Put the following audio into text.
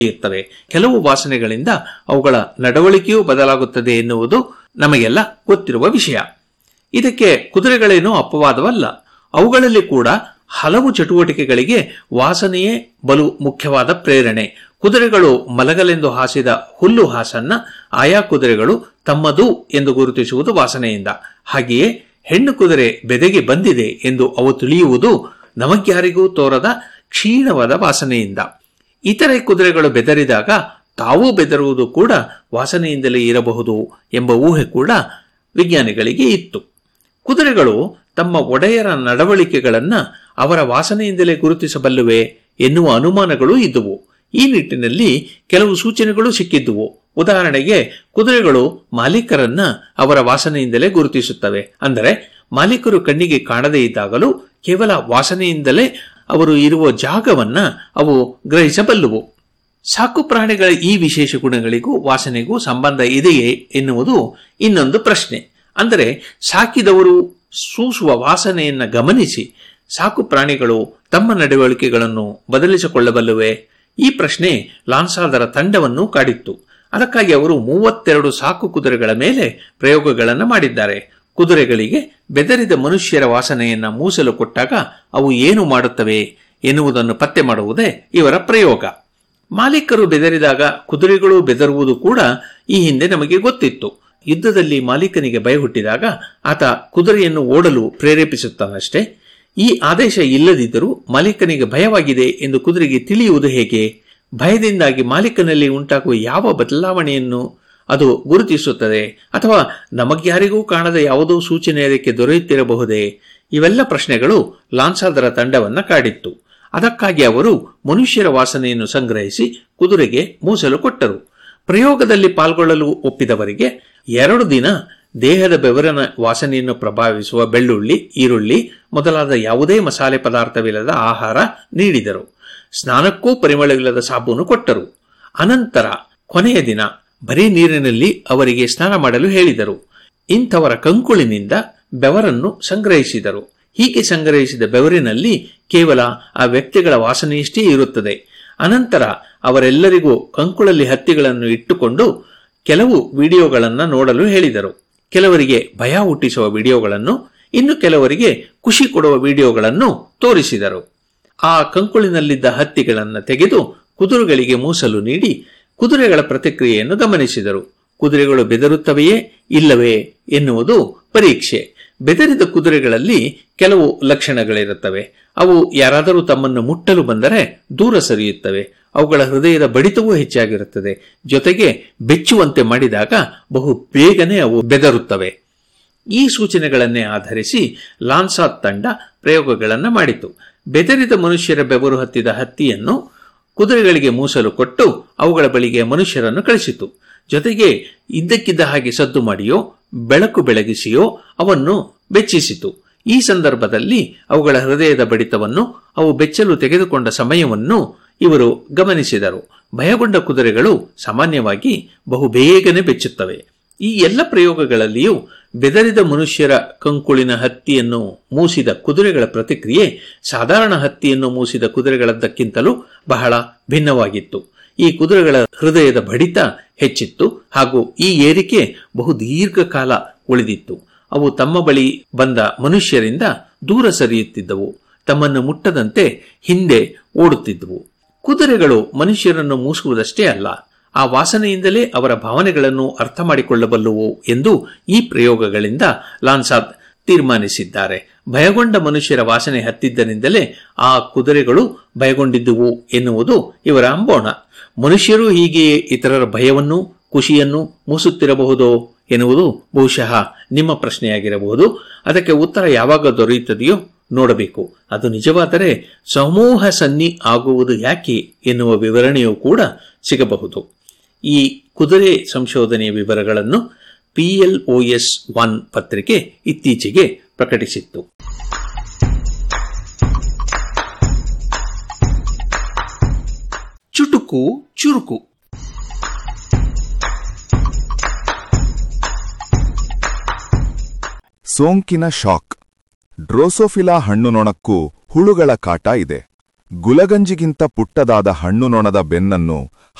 ಇರ್ತವೆ ಕೆಲವು ವಾಸನೆಗಳಿಂದ ಅವುಗಳ ನಡವಳಿಕೆಯೂ ಬದಲಾಗುತ್ತದೆ ಎನ್ನುವುದು ನಮಗೆಲ್ಲ ಗೊತ್ತಿರುವ ವಿಷಯ ಇದಕ್ಕೆ ಕುದುರೆಗಳೇನೂ ಅಪವಾದವಲ್ಲ ಅವುಗಳಲ್ಲಿ ಕೂಡ ಹಲವು ಚಟುವಟಿಕೆಗಳಿಗೆ ವಾಸನೆಯೇ ಬಲು ಮುಖ್ಯವಾದ ಪ್ರೇರಣೆ ಕುದುರೆಗಳು ಮಲಗಲೆಂದು ಹಾಸಿದ ಹುಲ್ಲು ಹಾಸನ್ನ ಆಯಾ ಕುದುರೆಗಳು ತಮ್ಮದು ಎಂದು ಗುರುತಿಸುವುದು ವಾಸನೆಯಿಂದ ಹಾಗೆಯೇ ಹೆಣ್ಣು ಕುದುರೆ ಬೆದೆಗೆ ಬಂದಿದೆ ಎಂದು ಅವು ತಿಳಿಯುವುದು ನಮಗ್ಯಾರಿಗೂ ತೋರದ ಕ್ಷೀಣವಾದ ವಾಸನೆಯಿಂದ ಇತರೆ ಕುದುರೆಗಳು ಬೆದರಿದಾಗ ತಾವೂ ಬೆದರುವುದು ಕೂಡ ವಾಸನೆಯಿಂದಲೇ ಇರಬಹುದು ಎಂಬ ಊಹೆ ಕೂಡ ವಿಜ್ಞಾನಿಗಳಿಗೆ ಇತ್ತು ಕುದುರೆಗಳು ತಮ್ಮ ಒಡೆಯರ ನಡವಳಿಕೆಗಳನ್ನ ಅವರ ವಾಸನೆಯಿಂದಲೇ ಗುರುತಿಸಬಲ್ಲುವೆ ಎನ್ನುವ ಅನುಮಾನಗಳೂ ಇದ್ದುವು ಈ ನಿಟ್ಟಿನಲ್ಲಿ ಕೆಲವು ಸೂಚನೆಗಳು ಸಿಕ್ಕಿದ್ದುವು ಉದಾಹರಣೆಗೆ ಕುದುರೆಗಳು ಮಾಲೀಕರನ್ನ ಅವರ ವಾಸನೆಯಿಂದಲೇ ಗುರುತಿಸುತ್ತವೆ ಅಂದರೆ ಮಾಲೀಕರು ಕಣ್ಣಿಗೆ ಕಾಣದೇ ಇದ್ದಾಗಲೂ ಕೇವಲ ವಾಸನೆಯಿಂದಲೇ ಅವರು ಇರುವ ಜಾಗವನ್ನ ಅವು ಗ್ರಹಿಸಬಲ್ಲುವು ಸಾಕು ಪ್ರಾಣಿಗಳ ಈ ವಿಶೇಷ ಗುಣಗಳಿಗೂ ವಾಸನೆಗೂ ಸಂಬಂಧ ಇದೆಯೇ ಎನ್ನುವುದು ಇನ್ನೊಂದು ಪ್ರಶ್ನೆ ಅಂದರೆ ಸಾಕಿದವರು ಸೂಸುವ ವಾಸನೆಯನ್ನ ಗಮನಿಸಿ ಸಾಕು ಪ್ರಾಣಿಗಳು ತಮ್ಮ ನಡವಳಿಕೆಗಳನ್ನು ಬದಲಿಸಿಕೊಳ್ಳಬಲ್ಲುವೆ ಈ ಪ್ರಶ್ನೆ ಲಾನ್ಸಾದರ ತಂಡವನ್ನು ಕಾಡಿತ್ತು ಅದಕ್ಕಾಗಿ ಅವರು ಮೂವತ್ತೆರಡು ಸಾಕು ಕುದುರೆಗಳ ಮೇಲೆ ಪ್ರಯೋಗಗಳನ್ನು ಮಾಡಿದ್ದಾರೆ ಕುದುರೆಗಳಿಗೆ ಬೆದರಿದ ಮನುಷ್ಯರ ವಾಸನೆಯನ್ನ ಮೂಸಲು ಕೊಟ್ಟಾಗ ಅವು ಏನು ಮಾಡುತ್ತವೆ ಎನ್ನುವುದನ್ನು ಪತ್ತೆ ಮಾಡುವುದೇ ಇವರ ಪ್ರಯೋಗ ಮಾಲೀಕರು ಬೆದರಿದಾಗ ಕುದುರೆಗಳು ಬೆದರುವುದು ಕೂಡ ಈ ಹಿಂದೆ ನಮಗೆ ಗೊತ್ತಿತ್ತು ಯುದ್ಧದಲ್ಲಿ ಮಾಲೀಕನಿಗೆ ಭಯ ಹುಟ್ಟಿದಾಗ ಆತ ಕುದುರೆಯನ್ನು ಓಡಲು ಪ್ರೇರೇಪಿಸುತ್ತಾನಷ್ಟೇ ಈ ಆದೇಶ ಇಲ್ಲದಿದ್ದರೂ ಮಾಲೀಕನಿಗೆ ಭಯವಾಗಿದೆ ಎಂದು ಕುದುರೆಗೆ ತಿಳಿಯುವುದು ಹೇಗೆ ಭಯದಿಂದಾಗಿ ಮಾಲೀಕನಲ್ಲಿ ಉಂಟಾಗುವ ಯಾವ ಬದಲಾವಣೆಯನ್ನು ಅದು ಗುರುತಿಸುತ್ತದೆ ಅಥವಾ ನಮಗ್ಯಾರಿಗೂ ಕಾಣದ ಯಾವುದೋ ಸೂಚನೆ ಅದಕ್ಕೆ ದೊರೆಯುತ್ತಿರಬಹುದೇ ಇವೆಲ್ಲ ಪ್ರಶ್ನೆಗಳು ಲಾನ್ಸಾದರ ತಂಡವನ್ನ ಕಾಡಿತ್ತು ಅದಕ್ಕಾಗಿ ಅವರು ಮನುಷ್ಯರ ವಾಸನೆಯನ್ನು ಸಂಗ್ರಹಿಸಿ ಕುದುರೆಗೆ ಮೂಸಲು ಕೊಟ್ಟರು ಪ್ರಯೋಗದಲ್ಲಿ ಪಾಲ್ಗೊಳ್ಳಲು ಒಪ್ಪಿದವರಿಗೆ ಎರಡು ದಿನ ದೇಹದ ಬೆವರಿನ ವಾಸನೆಯನ್ನು ಪ್ರಭಾವಿಸುವ ಬೆಳ್ಳುಳ್ಳಿ ಈರುಳ್ಳಿ ಮೊದಲಾದ ಯಾವುದೇ ಮಸಾಲೆ ಪದಾರ್ಥವಿಲ್ಲದ ಆಹಾರ ನೀಡಿದರು ಸ್ನಾನಕ್ಕೂ ಪರಿಮಳವಿಲ್ಲದ ಸಾಬೂನು ಕೊಟ್ಟರು ಅನಂತರ ಕೊನೆಯ ದಿನ ಬರೀ ನೀರಿನಲ್ಲಿ ಅವರಿಗೆ ಸ್ನಾನ ಮಾಡಲು ಹೇಳಿದರು ಇಂಥವರ ಕಂಕುಳಿನಿಂದ ಬೆವರನ್ನು ಸಂಗ್ರಹಿಸಿದರು ಹೀಗೆ ಸಂಗ್ರಹಿಸಿದ ಬೆವರಿನಲ್ಲಿ ಕೇವಲ ಆ ವ್ಯಕ್ತಿಗಳ ವಾಸನೆಯಷ್ಟೇ ಇರುತ್ತದೆ ಅನಂತರ ಅವರೆಲ್ಲರಿಗೂ ಕಂಕುಳಲ್ಲಿ ಹತ್ತಿಗಳನ್ನು ಇಟ್ಟುಕೊಂಡು ಕೆಲವು ವಿಡಿಯೋಗಳನ್ನು ನೋಡಲು ಹೇಳಿದರು ಕೆಲವರಿಗೆ ಭಯ ಹುಟ್ಟಿಸುವ ವಿಡಿಯೋಗಳನ್ನು ಇನ್ನು ಕೆಲವರಿಗೆ ಖುಷಿ ಕೊಡುವ ವಿಡಿಯೋಗಳನ್ನು ತೋರಿಸಿದರು ಆ ಕಂಕುಳಿನಲ್ಲಿದ್ದ ಹತ್ತಿಗಳನ್ನು ತೆಗೆದು ಕುದುರೆಗಳಿಗೆ ಮೂಸಲು ನೀಡಿ ಕುದುರೆಗಳ ಪ್ರತಿಕ್ರಿಯೆಯನ್ನು ಗಮನಿಸಿದರು ಕುದುರೆಗಳು ಬೆದರುತ್ತವೆಯೇ ಇಲ್ಲವೇ ಎನ್ನುವುದು ಪರೀಕ್ಷೆ ಬೆದರಿದ ಕುದುರೆಗಳಲ್ಲಿ ಕೆಲವು ಲಕ್ಷಣಗಳಿರುತ್ತವೆ ಅವು ಯಾರಾದರೂ ತಮ್ಮನ್ನು ಮುಟ್ಟಲು ಬಂದರೆ ದೂರ ಸರಿಯುತ್ತವೆ ಅವುಗಳ ಹೃದಯದ ಬಡಿತವೂ ಹೆಚ್ಚಾಗಿರುತ್ತದೆ ಜೊತೆಗೆ ಬೆಚ್ಚುವಂತೆ ಮಾಡಿದಾಗ ಬಹು ಬೇಗನೆ ಅವು ಬೆದರುತ್ತವೆ ಈ ಸೂಚನೆಗಳನ್ನೇ ಆಧರಿಸಿ ಲಾನ್ಸಾತ್ ತಂಡ ಪ್ರಯೋಗಗಳನ್ನು ಮಾಡಿತು ಬೆದರಿದ ಮನುಷ್ಯರ ಬೆವರು ಹತ್ತಿದ ಹತ್ತಿಯನ್ನು ಕುದುರೆಗಳಿಗೆ ಮೂಸಲು ಕೊಟ್ಟು ಅವುಗಳ ಬಳಿಗೆ ಮನುಷ್ಯರನ್ನು ಕಳಿಸಿತು ಜೊತೆಗೆ ಇದ್ದಕ್ಕಿದ್ದ ಹಾಗೆ ಸದ್ದು ಮಾಡಿಯೋ ಬೆಳಕು ಬೆಳಗಿಸಿಯೋ ಅವನ್ನು ಬೆಚ್ಚಿಸಿತು ಈ ಸಂದರ್ಭದಲ್ಲಿ ಅವುಗಳ ಹೃದಯದ ಬಡಿತವನ್ನು ಅವು ಬೆಚ್ಚಲು ತೆಗೆದುಕೊಂಡ ಸಮಯವನ್ನು ಇವರು ಗಮನಿಸಿದರು ಭಯಗೊಂಡ ಕುದುರೆಗಳು ಸಾಮಾನ್ಯವಾಗಿ ಬಹು ಬೇಗನೆ ಬೆಚ್ಚುತ್ತವೆ ಈ ಎಲ್ಲ ಪ್ರಯೋಗಗಳಲ್ಲಿಯೂ ಬೆದರಿದ ಮನುಷ್ಯರ ಕಂಕುಳಿನ ಹತ್ತಿಯನ್ನು ಮೂಸಿದ ಕುದುರೆಗಳ ಪ್ರತಿಕ್ರಿಯೆ ಸಾಧಾರಣ ಹತ್ತಿಯನ್ನು ಮೂಸಿದ ಕುದುರೆಗಳದ್ದಕ್ಕಿಂತಲೂ ಬಹಳ ಭಿನ್ನವಾಗಿತ್ತು ಈ ಕುದುರೆಗಳ ಹೃದಯದ ಬಡಿತ ಹೆಚ್ಚಿತ್ತು ಹಾಗೂ ಈ ಏರಿಕೆ ಬಹು ದೀರ್ಘಕಾಲ ಉಳಿದಿತ್ತು ಅವು ತಮ್ಮ ಬಳಿ ಬಂದ ಮನುಷ್ಯರಿಂದ ದೂರ ಸರಿಯುತ್ತಿದ್ದವು ತಮ್ಮನ್ನು ಮುಟ್ಟದಂತೆ ಹಿಂದೆ ಓಡುತ್ತಿದ್ದವು ಕುದುರೆಗಳು ಮನುಷ್ಯರನ್ನು ಮೂಸುವುದಷ್ಟೇ ಅಲ್ಲ ಆ ವಾಸನೆಯಿಂದಲೇ ಅವರ ಭಾವನೆಗಳನ್ನು ಅರ್ಥ ಮಾಡಿಕೊಳ್ಳಬಲ್ಲುವು ಎಂದು ಈ ಪ್ರಯೋಗಗಳಿಂದ ಲಾನ್ಸಾದ್ ತೀರ್ಮಾನಿಸಿದ್ದಾರೆ ಭಯಗೊಂಡ ಮನುಷ್ಯರ ವಾಸನೆ ಹತ್ತಿದ್ದರಿಂದಲೇ ಆ ಕುದುರೆಗಳು ಭಯಗೊಂಡಿದ್ದುವು ಎನ್ನುವುದು ಇವರ ಅಂಬೋಣ ಮನುಷ್ಯರು ಹೀಗೆಯೇ ಇತರರ ಭಯವನ್ನು ಖುಷಿಯನ್ನು ಮೂಸುತ್ತಿರಬಹುದೋ ಎನ್ನುವುದು ಬಹುಶಃ ನಿಮ್ಮ ಪ್ರಶ್ನೆಯಾಗಿರಬಹುದು ಅದಕ್ಕೆ ಉತ್ತರ ಯಾವಾಗ ದೊರೆಯುತ್ತದೆಯೋ ನೋಡಬೇಕು ಅದು ನಿಜವಾದರೆ ಸಮೂಹ ಸನ್ನಿ ಆಗುವುದು ಯಾಕೆ ಎನ್ನುವ ವಿವರಣೆಯೂ ಕೂಡ ಸಿಗಬಹುದು ಈ ಕುದುರೆ ಸಂಶೋಧನೆಯ ವಿವರಗಳನ್ನು ಪಿಎಲ್ಒಎಸ್ ಒನ್ ಪತ್ರಿಕೆ ಇತ್ತೀಚೆಗೆ ಪ್ರಕಟಿಸಿತ್ತು ಚುಟುಕು ಚುರುಕು ಸೋಂಕಿನ ಶಾಕ್ ಡ್ರೋಸೋಫಿಲಾ ಹಣ್ಣುನೊಣಕ್ಕೂ ಹುಳುಗಳ ಕಾಟ ಇದೆ ಗುಲಗಂಜಿಗಿಂತ ಪುಟ್ಟದಾದ ಹಣ್ಣು ನೊಣದ ಬೆನ್ನನ್ನು